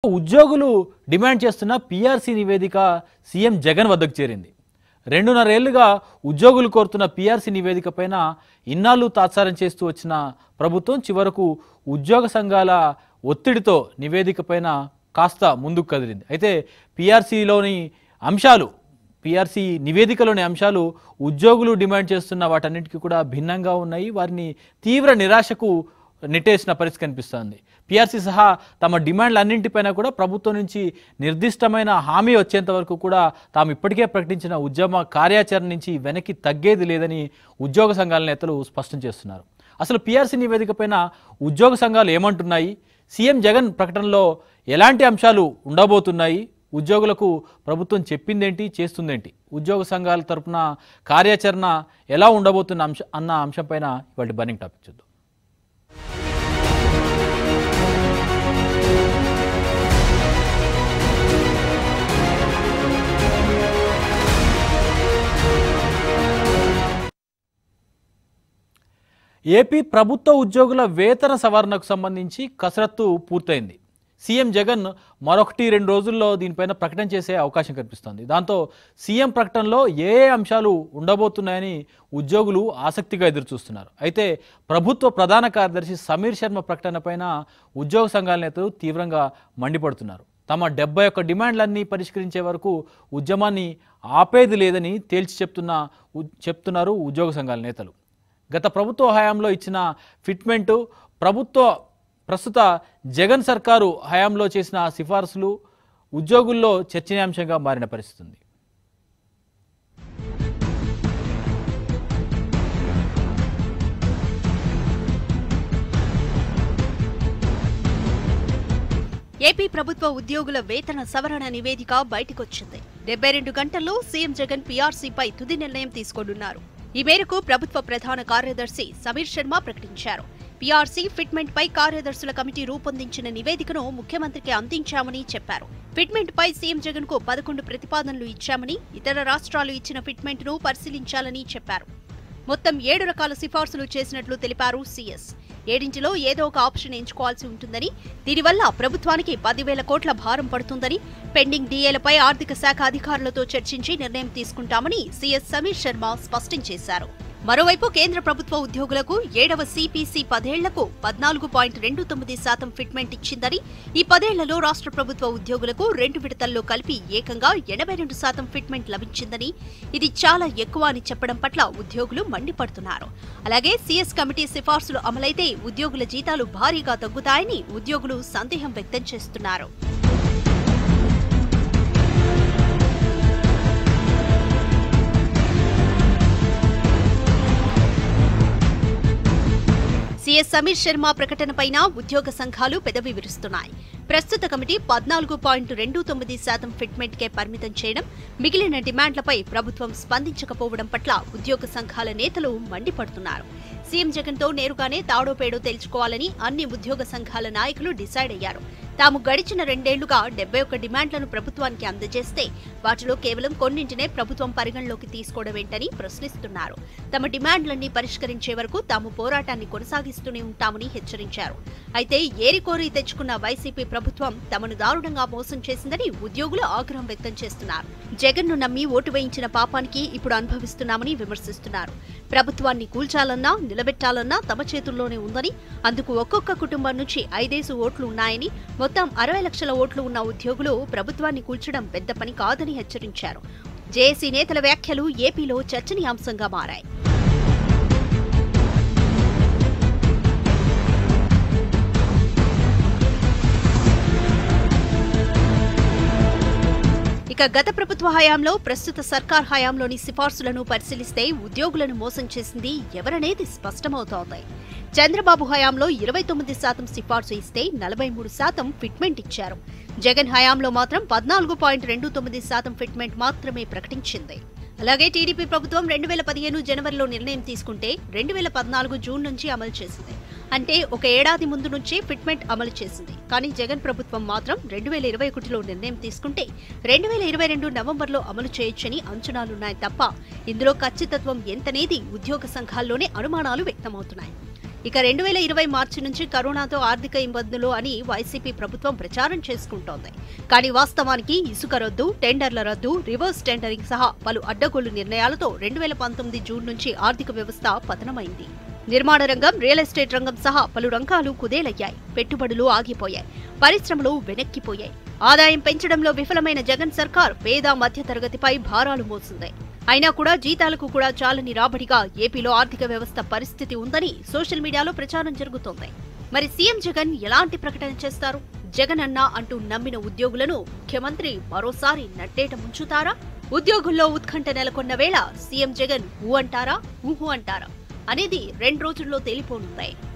ఉద్యోగులు డిమాండ్ చేస్తున్న పీఆర్సీ నివేదిక సీఎం జగన్ వద్దకు చేరింది రెండున్నరేళ్లుగా ఉద్యోగులు కోరుతున్న పీఆర్సీ నివేదిక పైన ఇన్నాళ్ళు తాత్సారం చేస్తూ వచ్చిన ప్రభుత్వం చివరకు ఉద్యోగ సంఘాల ఒత్తిడితో నివేదిక పైన కాస్త ముందుకు కదిలింది అయితే పీఆర్సీలోని అంశాలు పీఆర్సీ నివేదికలోని అంశాలు ఉద్యోగులు డిమాండ్ చేస్తున్న వాటన్నిటికీ కూడా భిన్నంగా ఉన్నాయి వారిని తీవ్ర నిరాశకు నెట్టేసిన పరిస్థితి కనిపిస్తోంది పీఆర్సీ సహా తమ డిమాండ్లన్నింటిపైన కూడా ప్రభుత్వం నుంచి నిర్దిష్టమైన హామీ వచ్చేంత వరకు కూడా తాము ఇప్పటికే ప్రకటించిన ఉద్యమ కార్యాచరణ నుంచి వెనక్కి తగ్గేది లేదని ఉద్యోగ సంఘాల నేతలు స్పష్టం చేస్తున్నారు అసలు పీఆర్సీ నివేదిక పైన ఉద్యోగ సంఘాలు ఏమంటున్నాయి సీఎం జగన్ ప్రకటనలో ఎలాంటి అంశాలు ఉండబోతున్నాయి ఉద్యోగులకు ప్రభుత్వం చెప్పిందేంటి చేస్తుందేంటి ఉద్యోగ సంఘాల తరపున కార్యాచరణ ఎలా ఉండబోతున్న అంశ అన్న అంశంపైన ఇవాళ బర్నింగ్ టాపిక్ చూద్దాం ఏపీ ప్రభుత్వ ఉద్యోగుల వేతన సవరణకు సంబంధించి కసరత్తు పూర్తయింది సీఎం జగన్ మరొకటి రెండు రోజుల్లో దీనిపైన ప్రకటన చేసే అవకాశం కనిపిస్తోంది దాంతో సీఎం ప్రకటనలో ఏ ఏ అంశాలు ఉండబోతున్నాయని ఉద్యోగులు ఆసక్తిగా ఎదురుచూస్తున్నారు అయితే ప్రభుత్వ ప్రధాన కార్యదర్శి సమీర్ శర్మ ప్రకటనపైన ఉద్యోగ సంఘాల నేతలు తీవ్రంగా మండిపడుతున్నారు తమ డెబ్బై ఒక్క డిమాండ్లన్నీ పరిష్కరించే వరకు ఉద్యమాన్ని ఆపేది లేదని తేల్చి చెప్తున్న ఉ- చెప్తున్నారు ఉద్యోగ సంఘాల నేతలు గత ప్రభుత్వ హయాంలో ఇచ్చిన ఫిట్మెంటు ప్రభుత్వ ప్రస్తుత జగన్ సర్కారు హయాంలో చేసిన సిఫార్సులు ఉద్యోగుల్లో చర్చనీయాంశంగా మారిన పరిస్థితి ఉంది ఏపీ ప్రభుత్వ ఉద్యోగుల వేతన సవరణ నివేదిక బయటకొచ్చింది డెబ్బై రెండు గంటల్లో సీఎం జగన్ పీఆర్సీపై తుది నిర్ణయం తీసుకోనున్నారు ఈ మేరకు ప్రభుత్వ ప్రధాన కార్యదర్శి సమీర్ శర్మ ప్రకటించారు పీఆర్సీ ఫిట్మెంట్ పై కార్యదర్శుల కమిటీ రూపొందించిన నివేదికను ముఖ్యమంత్రికి అందించామని చెప్పారు ఫిట్మెంట్ పై సీఎం జగన్ కు పదకొండు ప్రతిపాదనలు ఇచ్చామని ఇతర రాష్ట్రాలు ఇచ్చిన ఫిట్మెంట్ ను పరిశీలించాలని చెప్పారు మొత్తం ఏడు రకాల సిఫార్సులు చేసినట్లు తెలిపారు సీఎస్ ఏడింటిలో ఏదో ఒక ఆప్షన్ ఎంచుకోవాల్సి ఉంటుందని దీనివల్ల ప్రభుత్వానికి పదివేల కోట్ల భారం పడుతుందని పెండింగ్ డీఏలపై ఆర్థిక శాఖ అధికారులతో చర్చించి నిర్ణయం తీసుకుంటామని సీఎస్ సమీర్ శర్మ స్పష్టం చేశారు మరోవైపు కేంద్ర ప్రభుత్వ ఉద్యోగులకు ఏడవ సిపిసి పదేళ్లకు పద్నాలుగు పాయింట్ రెండు తొమ్మిది శాతం ఫిట్మెంట్ ఇచ్చిందని ఈ పదేళ్లలో రాష్ట్ర ప్రభుత్వ ఉద్యోగులకు రెండు విడతల్లో కలిపి ఏకంగా ఎనభై రెండు శాతం ఫిట్మెంట్ లభించిందని ఇది చాలా ఎక్కువ అని చెప్పడం పట్ల ఉద్యోగులు మండిపడుతున్నారు అలాగే సీఎస్ కమిటీ సిఫార్సులు అమలైతే ఉద్యోగుల జీతాలు భారీగా తగ్గుతాయని ఉద్యోగులు సందేహం వ్యక్తం చేస్తున్నారు సీఎస్ సమీర్ శర్మ ప్రకటనపైన ఉద్యోగ సంఘాలు పెదవి విరుస్తున్నాయి ప్రస్తుత కమిటీ పద్నాలుగు పాయింట్ రెండు తొమ్మిది శాతం ఫిట్మెంట్ కే పరిమితం చేయడం మిగిలిన డిమాండ్లపై ప్రభుత్వం స్పందించకపోవడం పట్ల ఉద్యోగ సంఘాల నేతలు మండిపడుతున్నారు సీఎం జగన్ తో నేరుగానే తాడో పేడో తేల్చుకోవాలని అన్ని ఉద్యోగ సంఘాల నాయకులు డిసైడ్ అయ్యారు తాము గడిచిన రెండేళ్లుగా డెబ్బై ఒక్క డిమాండ్లను ప్రభుత్వానికి అందజేస్తే వాటిలో కేవలం కొన్నింటినే ప్రభుత్వం పరిగణలోకి తీసుకోవడమేంటని ప్రశ్నిస్తున్నారు తమ డిమాండ్లన్నీ పరిష్కరించే వరకు తాము పోరాటాన్ని కొనసాగిస్తూనే ఉంటామని హెచ్చరించారు అయితే ఏరికోరి తెచ్చుకున్న వైసీపీ ప్రభుత్వం తమను దారుణంగా మోసం చేసిందని ఉద్యోగులు ఆగ్రహం వ్యక్తం చేస్తున్నారు జగన్ ను నమ్మి ఓటు వేయించిన పాపానికి ఇప్పుడు అనుభవిస్తున్నామని విమర్శిస్తున్నారు ప్రభుత్వాన్ని కూల్చాలన్నా నిలబెట్టాలన్నా తమ చేతుల్లోనే ఉందని అందుకు ఒక్కొక్క కుటుంబం నుంచి ఐదేసి ఓట్లు ఉన్నాయని మొత్తం అరవై లక్షల ఓట్లు ఉన్న ఉద్యోగులు ప్రభుత్వాన్ని కూల్చడం పెద్ద పని కాదని హెచ్చరించారు జేఏసీ నేతల వ్యాఖ్యలు ఏపీలో చర్చనీయాంశంగా మారాయి ఇక గత ప్రభుత్వ హయాంలో ప్రస్తుత సర్కార్ హయాంలోని సిఫార్సులను పరిశీలిస్తే ఉద్యోగులను మోసం చేసింది ఎవరనేది స్పష్టమవుతోంది చంద్రబాబు హయాంలో ఇరవై తొమ్మిది శాతం సిఫార్సు ఇస్తే నలభై మూడు శాతం ఫిట్మెంట్ ఇచ్చారు జగన్ హయాంలో మాత్రం పద్నాలుగు పాయింట్ రెండు తొమ్మిది శాతం ఫిట్మెంట్ మాత్రమే ప్రకటించింది అలాగే టీడీపీ ప్రభుత్వం రెండు వేల పదిహేను జనవరిలో నిర్ణయం తీసుకుంటే రెండు వేల పద్నాలుగు జూన్ నుంచి అమలు చేసింది అంటే ఒక ఏడాది ముందు నుంచే ఫిట్మెంట్ అమలు చేసింది కానీ జగన్ ప్రభుత్వం మాత్రం రెండు వేల ఇరవై ఒకటిలో నిర్ణయం తీసుకుంటే రెండు వేల ఇరవై రెండు నవంబర్లో అమలు చేయొచ్చని అంచనాలున్నాయి తప్ప ఇందులో ఖచ్చితత్వం ఎంతనేది ఉద్యోగ సంఘాల్లోనే అనుమానాలు వ్యక్తమవుతున్నాయి ఇక రెండు వేల ఇరవై మార్చి నుంచి కరోనాతో ఆర్థిక ఇబ్బందులు అని వైసీపీ ప్రభుత్వం ప్రచారం చేసుకుంటోంది కానీ వాస్తవానికి ఇసుక రద్దు టెండర్ల రద్దు రివర్స్ టెండరింగ్ సహా పలు అడ్డగోలు నిర్ణయాలతో రెండు వేల పంతొమ్మిది జూన్ నుంచి ఆర్థిక వ్యవస్థ పతనమైంది నిర్మాణ రంగం రియల్ ఎస్టేట్ రంగం సహా పలు రంగాలు కుదేలయ్యాయి పెట్టుబడులు ఆగిపోయాయి పరిశ్రమలు వెనక్కిపోయాయి ఆదాయం పెంచడంలో విఫలమైన జగన్ సర్కార్ పేద మధ్యతరగతిపై భారాలు మోసింది అయినా కూడా జీతాలకు కూడా చాలని రాబడిగా ఏపీలో ఆర్థిక వ్యవస్థ పరిస్థితి ఉందని సోషల్ మీడియాలో ప్రచారం జరుగుతోంది మరి సీఎం జగన్ ఎలాంటి ప్రకటన చేస్తారు జగన్ అన్న అంటూ నమ్మిన ఉద్యోగులను ముఖ్యమంత్రి మరోసారి నట్టేట ముంచుతారా ఉద్యోగుల్లో ఉత్కంఠ నెలకొన్న వేళ సీఎం జగన్ ఊ అంటారా ఊహు అంటారా అనేది రెండు రోజుల్లో తేలిపోనుంది